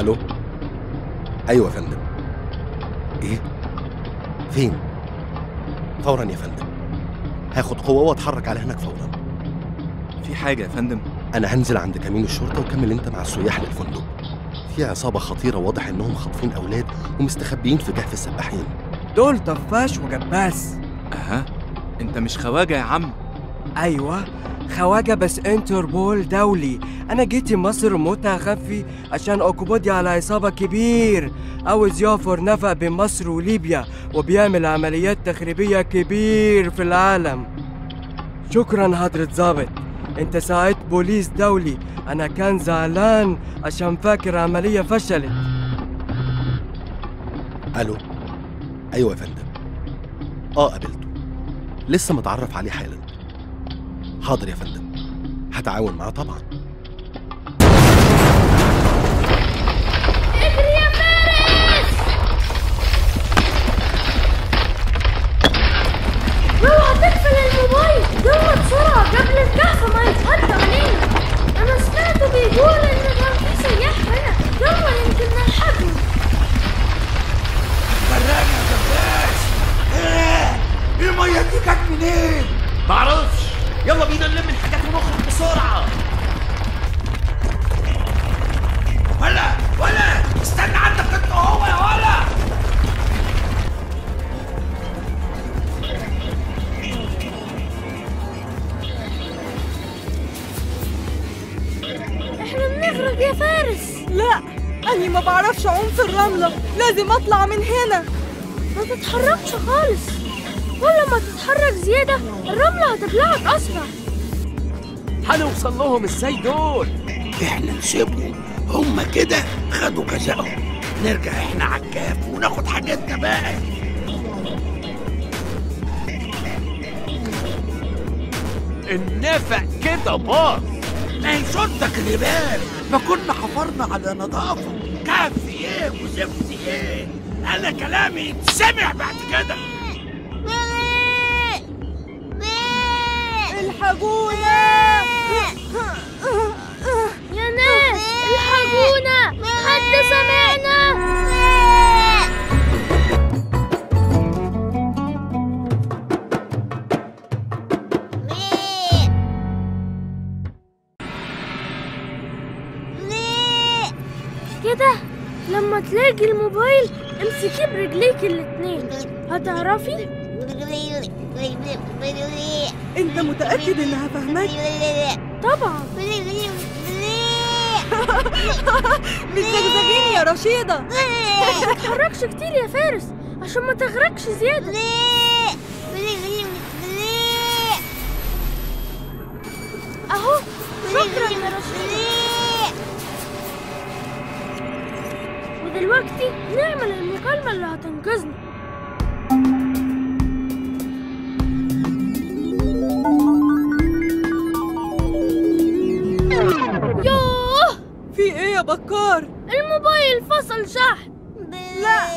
الو ايوه يا فندم ايه فين فورا يا فندم هاخد قوه واتحرك على هناك فورا في حاجة يا فندم انا هنزل عند كمين الشرطه وكمل انت مع السياح للفندق في عصابه خطيره واضح انهم خاطفين اولاد ومستخبيين في كهف السباحين دول طفاش وجباس أها أنت مش خواجة يا عم أيوة خواجة بس انتربول دولي أنا جيت مصر متخفي عشان أقبضي على عصابة كبير عاوز يوفر نفق بين مصر وليبيا وبيعمل عمليات تخريبية كبير في العالم شكرا حضرة ظابط انت ساعدت بوليس دولي انا كان زعلان عشان فاكر عملية فشلت الو ايوه يا فندم اه قابلته لسه متعرف عليه حالا حاضر يا فندم هتعاون معاه طبعا اجري يا فارس اوعى تقفل الموبايل يلا بسرعة قبل الكهف ما يتحط علينا أنا سمعته بيقول إن كان في سياح هنا يلا يمكن نلحقهم براجع يا دباس ايه الميه دي جت منين معرفش يلا بينا نلم الحاجات ونخرج بسرعة ولا ولا استنى عندك انت هو يا ولا إحنا بنغرق يا فارس لا أني ما بعرفش أعوم في الرملة لازم أطلع من هنا ما تتحركش خالص كل ما تتحرك زيادة الرملة هتبلعك أسرع هنوصل لهم ازاي دول احنا نسيبهم هما كده خدوا جزاءهم نرجع احنا على الكهف وناخد حاجاتنا بقى النفق كده باظ ما هي شرطك اللي بال ما كنا حفرنا على نظافة كهف ايه وزفت ايه انا كلامي يتسمع بعد كده الحقونا يا ناس الحقونا حد سمعنا كده لما تلاقي الموبايل امسكيه برجليك الاتنين هتعرفي أنت متأكد إنها فاهماك طبعا بتزغزغيني يا رشيدة ما تتحركش كتير يا فارس عشان ما تغرقش زيادة اهو شكرا يا رشيد ودلوقتي نعمل المكالمة اللي هتنقذنا يوه في إيه يا بكار الموبايل فصل شحن لا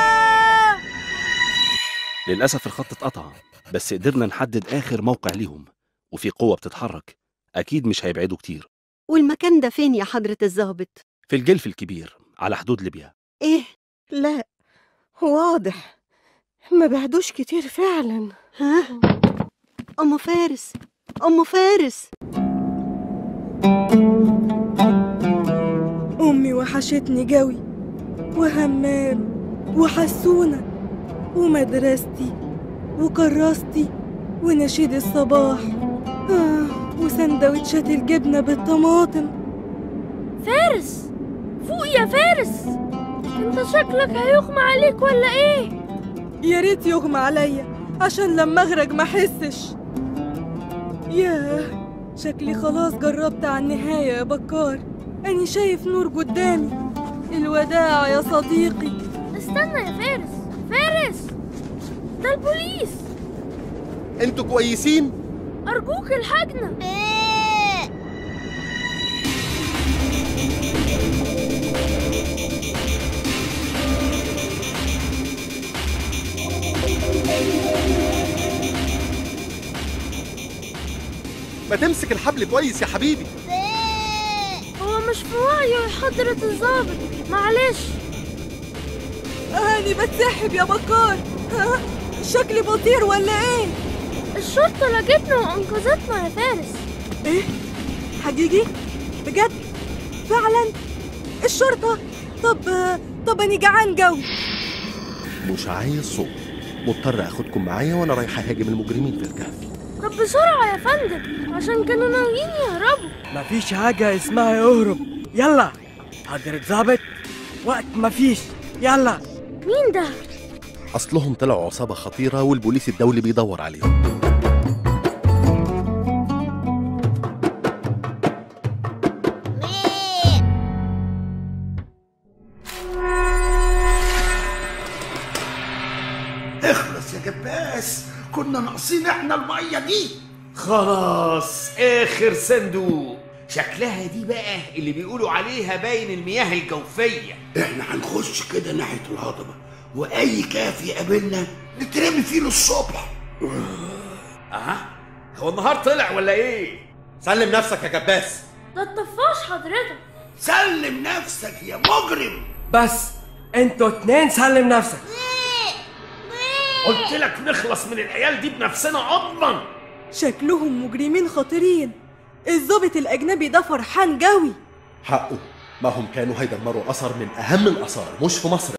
للأسف الخط اتقطع بس قدرنا نحدد آخر موقع ليهم وفي قوة بتتحرك أكيد مش هيبعدوا كتير والمكان ده فين يا حضرة الظابط؟ في الجلف الكبير على حدود ليبيا إيه لا واضح ما بعدوش كتير فعلا ها؟ أم فارس أم فارس أمي وحشتني جوي وهمام وحسونة ومدرستي وكراستي ونشيد الصباح آه وسندوتشات الجبنة بالطماطم فارس فوق يا فارس انت شكلك هيغمى عليك ولا ايه يا ريت يغمى عليا عشان لما اغرق ما احسش ياه شكلي خلاص جربت على النهاية يا بكار أني شايف نور قدامي الوداع يا صديقي استنى يا فارس فارس ده البوليس انتوا كويسين ارجوك الحقنا ما تمسك الحبل كويس يا حبيبي هو مش في وعيه يا حضرة الظابط معلش أني بتسحب يا بكار ها؟ شكلي بطير ولا إيه؟ الشرطة لقتنا وأنقذتنا يا فارس إيه؟ حقيقي؟ بجد؟ فعلا؟ الشرطة؟ طب طب أني جعان قوي مش عايز صوت مضطر اخدكم معايا وانا رايح اهاجم المجرمين في الكهف طب بسرعة يا فندم عشان كانوا ناويين يهربوا مفيش حاجة اسمها يهرب يلا حضرة ظابط وقت مفيش يلا مين ده؟ اصلهم طلعوا عصابه خطيره والبوليس الدولي بيدور عليهم اخلص يا جباس كنا ناقصين احنا الميه دي خلاص اخر صندوق شكلها دي بقى اللي بيقولوا عليها باين المياه الجوفية احنا هنخش كده ناحيه الهضبه واي كاف يقابلنا نترمي فيه للصبح اها هو النهار طلع ولا ايه سلم نفسك يا جباس ده الطفاش حضرتك سلم نفسك يا مجرم بس انتوا اتنين سلم نفسك قلت لك نخلص من العيال دي بنفسنا اضمن شكلهم مجرمين خطيرين الضابط الأجنبي ده فرحان قوي حقه ما هم كانوا هيدمروا اثر من اهم الاثار مش في مصر